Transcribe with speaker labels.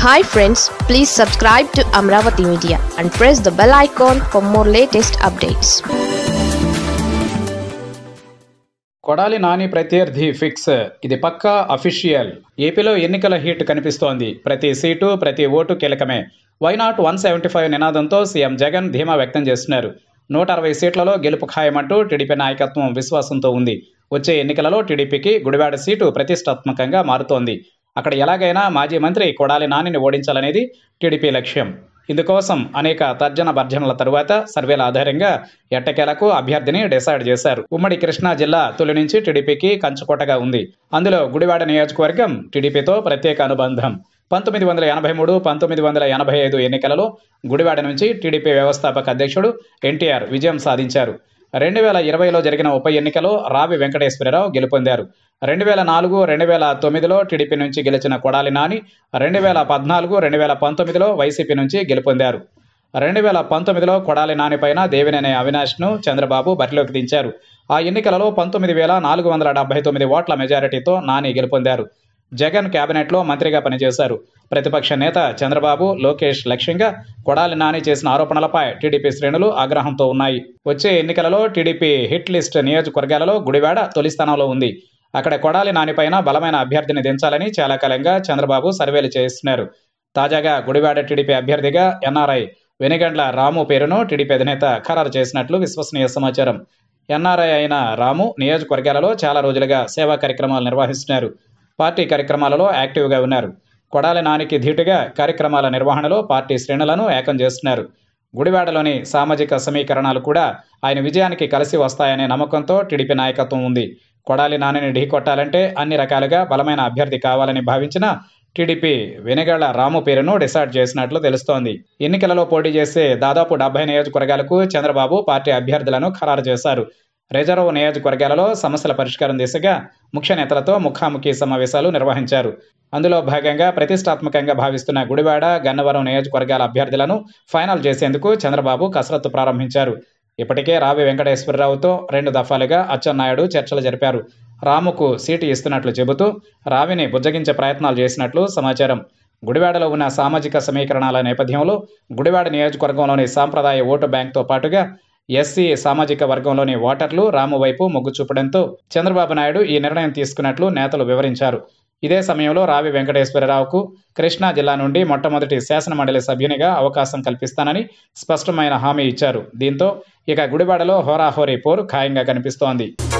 Speaker 1: hi friends please subscribe to Amaravati media and press the bell icon for more latest updates
Speaker 2: Kodali Nani ప్రత్యర్థి fix ఇది పక్కా official ఏపీలో ఎన్నికల heat కనిపిస్తోంది ప్రతి సీటు ప్రతి ఓటు కీలకమే వైనాట్ వన్ సెవెంటీ ఫైవ్ నినాదంతో సీఎం జగన్ ధీమా వ్యక్తం చేస్తున్నారు నూట అరవై సీట్లలో గెలుపు ఖాయమంటూ టీడీపీ నాయకత్వం విశ్వాసంతో ఉంది వచ్చే ఎన్నికలలో టీడీపీకి గుడివాడ సీటు ప్రతిష్టాత్మకంగా మారుతోంది అక్కడ ఎలాగైనా మాజీ మంత్రి కొడాలి నానిని ఓడించాలనేది టీడీపీ లక్ష్యం ఇందుకోసం అనేక తర్జన భర్జనల తరువాత సర్వేల ఆధారంగా ఎట్టకేలకు అభ్యర్థిని డిసైడ్ చేశారు ఉమ్మడి కృష్ణా జిల్లా తొలి నుంచి టీడీపీకి కంచుకోటగా ఉంది అందులో గుడివాడ నియోజకవర్గం టీడీపీతో ప్రత్యేక అనుబంధం పంతొమ్మిది వందల ఎనభై మూడు పంతొమ్మిది వందల ఎనభై ఐదు ఎన్నికలలో గుడివాడ నుంచి టీడీపీ వ్యవస్థాపక అధ్యక్షుడు ఎన్టీఆర్ విజయం సాధించారు రెండు వేల ఇరవైలో జరిగిన ఉప ఎన్నికలో రావి వెంకటేశ్వరరావు గెలుపొందారు రెండు వేల నాలుగు రెండు వేల తొమ్మిదిలో టీడీపీ నుంచి గెలిచిన కొడాలి నాని రెండు వేల పద్నాలుగు రెండు వేల పంతొమ్మిదిలో వైసీపీ నుంచి గెలుపొందారు రెండు వేల పంతొమ్మిదిలో కొడాలి నాని పైన దేవినేని అవినాష్ను చంద్రబాబు బరిలోకి దించారు ఆ ఎన్నికలలో పంతొమ్మిది వేల నాలుగు వందల డెబ్బై తొమ్మిది ఓట్ల మెజారిటీతో నాని గెలుపొందారు జగన్ కేబినెట్లో మంత్రిగా పనిచేశారు ప్రతిపక్ష నేత చంద్రబాబు లోకేష్ లక్ష్యంగా కొడాలి నాని చేసిన ఆరోపణలపై టీడీపీ శ్రేణులు ఆగ్రహంతో ఉన్నాయి వచ్చే ఎన్నికలలో టీడీపీ హిట్ లిస్ట్ నియోజకవర్గాలలో గుడివాడ తొలి స్థానంలో ఉంది అక్కడ కొడాలి నానిపైన బలమైన అభ్యర్థిని దించాలని చాలా కాలంగా చంద్రబాబు సర్వేలు చేస్తున్నారు తాజాగా గుడివాడ టీడీపీ అభ్యర్థిగా ఎన్ఆర్ఐ వెనిగండ్ల రాము పేరును టీడీపీ అధినేత ఖరారు చేసినట్లు విశ్వసనీయ సమాచారం ఎన్ఆర్ఐ అయిన రాము నియోజకవర్గాలలో చాలా రోజులుగా సేవా కార్యక్రమాలు నిర్వహిస్తున్నారు పార్టీ కార్యక్రమాలలో యాక్టివ్గా ఉన్నారు కొడాలి నానికి ధీటుగా కార్యక్రమాల నిర్వహణలో పార్టీ శ్రేణులను ఏకం చేస్తున్నారు గుడివాడలోని సామాజిక సమీకరణాలు కూడా ఆయన విజయానికి కలిసి వస్తాయనే నమ్మకంతో టీడీపీ నాయకత్వం ఉంది కొడాలి నానిని ఢీకొట్టాలంటే అన్ని రకాలుగా బలమైన అభ్యర్థి కావాలని భావించిన టీడీపీ వెనుగళ్ల రాము పేరును డిసైడ్ చేసినట్లు తెలుస్తోంది ఎన్నికలలో పోటీ చేసే దాదాపు డెబ్బై నియోజకవర్గాలకు చంద్రబాబు పార్టీ అభ్యర్థులను ఖరారు చేశారు రిజర్వ్ నియోజకవర్గాలలో సమస్యల పరిష్కారం దిశగా ముఖ్య నేతలతో ముఖాముఖి సమావేశాలు నిర్వహించారు అందులో భాగంగా ప్రతిష్టాత్మకంగా భావిస్తున్న గుడివాడ గన్నవరం నియోజకవర్గాల అభ్యర్థులను ఫైనల్ చేసేందుకు చంద్రబాబు కసరత్తు ప్రారంభించారు ఇప్పటికే రావి వెంకటేశ్వరరావుతో రెండు దఫాలుగా అచ్చెన్నాయుడు చర్చలు జరిపారు రాముకు సీటు ఇస్తున్నట్లు చెబుతూ రావిని బుజ్జగించే ప్రయత్నాలు చేసినట్లు సమాచారం గుడివాడలో ఉన్న సామాజిక సమీకరణాల నేపథ్యంలో గుడివాడ నియోజకవర్గంలోని సాంప్రదాయ ఓటు బ్యాంక్తో పాటుగా ఎస్సీ సామాజిక వర్గంలోని ఓటర్లు రాము వైపు మొగ్గు చూపడంతో చంద్రబాబు నాయుడు ఈ నిర్ణయం తీసుకున్నట్లు నేతలు వివరించారు ఇదే సమయంలో రావి వెంకటేశ్వరరావుకు కృష్ణా జిల్లా నుండి మొట్టమొదటి శాసనమండలి సభ్యునిగా అవకాశం కల్పిస్తానని స్పష్టమైన హామీ ఇచ్చారు దీంతో ఇక గుడివాడలో హోరాహోరీ పోరు ఖాయంగా కనిపిస్తోంది